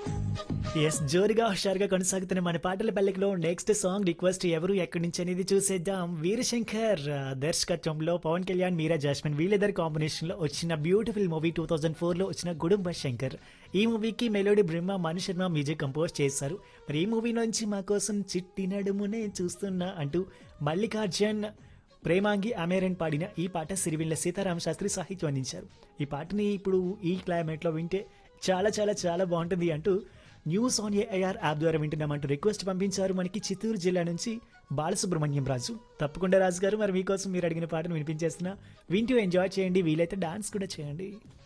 yes జోరుగా హుషారుగా కొనసాగుతున్న మన పాటల పల్లెకలో నెక్స్ట్ సాంగ్ రిక్వెస్ట్ ఎవరు ఎక్కడి నుంచి అనేది చూసేద్దాం వీరశంకర్ ఆ, దర్శకత్వంలో పవన్ కళ్యాణ్ మీరా జాస్మిన్ వీళ్ళిద్దరి కాంబినేషన్ లో వచ్చిన beautiful movie two thousand four లో వచ్చిన గుడుంబ శంకర్ ఈ మూవీకి melody Brahma Manu Sharma music compose చేశారు మరి ఈ మూవీ నుంచి మా కోసం చిట్టి నడుమునే చూస్తున్నా అంటూ మల్లికార్జున్ ప్రేమాంగి అమేరన్ పాడిన ఈ పాట సిరివిల్ల సీతారామ శాస్త్రి సాహిత్యం అందించారు ఈ పాటని ఇప్పుడు ఈ క్లైమేట్లో వింటే చాలా చాలా చాలా బాగుంటుంది అంటూ న్యూస్ ఆన్ ఏఐఆర్ యాప్ ద్వారా వింటున్నామంటూ రిక్వెస్ట్ పంపించారు మనకి చిత్తూరు జిల్లా నుంచి బాలసుబ్రహ్మణ్యం రాజు తప్పకుండా రాజు గారు మరి మీకోసం మీరు అడిగిన పాటను వినిపించేస్తున్నా వింటూ ఎంజాయ్ చేయండి వీలైతే డాన్స్ కూడా చేయండి